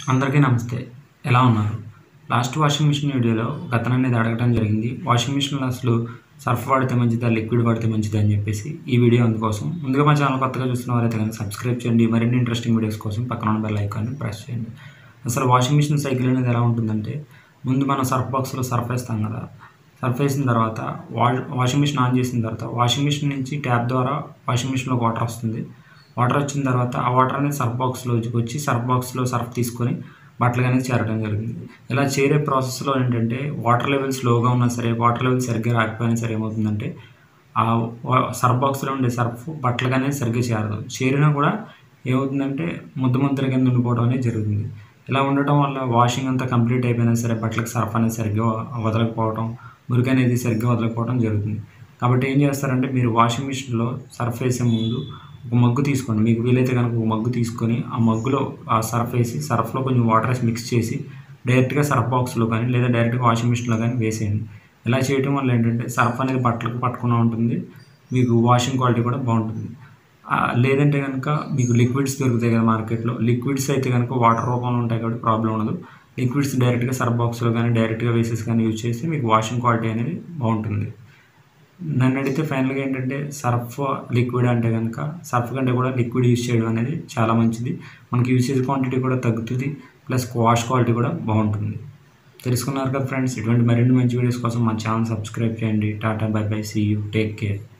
అందరికీ నమస్తే ఎలా ఉన్నారు లాస్ట్ వాషింగ్ మిషన్ వీడియోలో ఒక అతను అనేది అడగడం జరిగింది వాషింగ్ మిషన్లో అసలు సర్ఫ్ వాడితే మంచిదా లిక్విడ్ వాడితే మంచిదా అని చెప్పేసి ఈ వీడియో అందుకోసం ముందుగా మా ఛానల్ కొత్తగా చూస్తున్న వారైతే కనుక సబ్స్క్రైబ్ చేయండి మరిన్ని ఇంట్రెస్టింగ్ వీడియోస్ కోసం పక్కన ఉన్న బెల్ ఐకాన్ని ప్రెస్ చేయండి అసలు వాషింగ్ మిషన్ సైకిల్ అనేది ఎలా ఉంటుందంటే ముందు మనం సర్ఫ్ బాక్స్లో సర్ఫ్ వేస్తాం కదా సర్ఫ్ వేసిన తర్వాత వా వాషింగ్ మిషన్ ఆన్ చేసిన తర్వాత వాషింగ్ మిషన్ నుంచి ట్యాప్ ద్వారా వాషింగ్ మిషన్లో వాటర్ వస్తుంది వాటర్ వచ్చిన తర్వాత ఆ వాటర్ అనేది సర్ఫ్ బాక్స్లోకి వచ్చి సర్ఫ్ బాక్స్లో సర్ఫ్ తీసుకొని బట్టలు అనేది చేరడం జరిగింది ఇలా చేరే ప్రాసెస్లో ఏంటంటే వాటర్ లెవెల్ స్లోగా ఉన్నా సరే వాటర్ లెవెల్ సరిగ్గా రాకపోయినా సరే ఏమవుతుందంటే ఆ వా- సర్ఫ్ బాక్స్లో ఉండే సర్ఫ్ బట్టలకు అనేది సరిగ్గా చేరదు చేరినా కూడా ఏమవుతుందంటే ముద్ద ముద్దల కింద ఉండిపోవడం అనేది జరుగుతుంది ఇలా ఉండటం వల్ల వాషింగ్ అంతా కంప్లీట్ అయిపోయినా సరే బట్టలకు సర్ఫ్ అనేది సరిగ్గా వదలకపోవడం మురికి అనేది సరిగ్గా వదలకపోవడం జరుగుతుంది కాబట్టి ఏం చేస్తారంటే మీరు వాషింగ్ మిషన్లో సర్ఫ్ వేసే ముందు ఒక మగ్గు తీసుకోండి మీకు వీలైతే కనుక ఒక మగ్గు తీసుకొని ఆ మగ్గులో ఆ సర్ఫ్ వేసి సర్ఫ్లో కొంచెం వాటర్ వేసి మిక్స్ చేసి డైరెక్ట్గా సర్ఫ్ బాక్స్లో కానీ లేదా డైరెక్ట్గా వాషింగ్ మిషన్లో కానీ వేసేయండి ఇలా చేయడం వల్ల ఏంటంటే సర్ఫ్ అనేది బట్టలకు పట్టకుండా ఉంటుంది మీకు వాషింగ్ క్వాలిటీ కూడా బాగుంటుంది ఆ, లేదంటే కనుక మీకు లిక్విడ్స్ దొరుకుతాయి కదా మార్కెట్లో లిక్విడ్స్ అయితే కనుక వాటర్ రూపంలో ఉంటాయి కాబట్టి ప్రాబ్లం ఉండదు లిక్విడ్స్ డైరెక్ట్గా సర్ఫ్ బాక్స్లో కానీ డైరెక్ట్గా వేసేసి కానీ యూజ్ చేస్తే మీకు వాషింగ్ క్వాలిటీ అనేది బాగుంటుంది నన్ను అడిగితే ఫైనల్గా ఏంటంటే సర్ఫ్ లిక్విడ్ అంటే కనుక సర్ఫ్ కంటే కూడా లిక్విడ్ యూజ్ చేయడం అనేది చాలా మంచిది మనకి యూసేజ్ క్వాంటిటీ కూడా తగ్గుతుంది ప్లస్ వాష్ క్వాలిటీ కూడా బాగుంటుంది తెలుసుకున్నారు కదా ఫ్రెండ్స్ ఇటువంటి మరిన్ని మంచి వీడియోస్ కోసం మా ఛానల్ సబ్స్క్రైబ్ చేయండి tata bye bye see you take care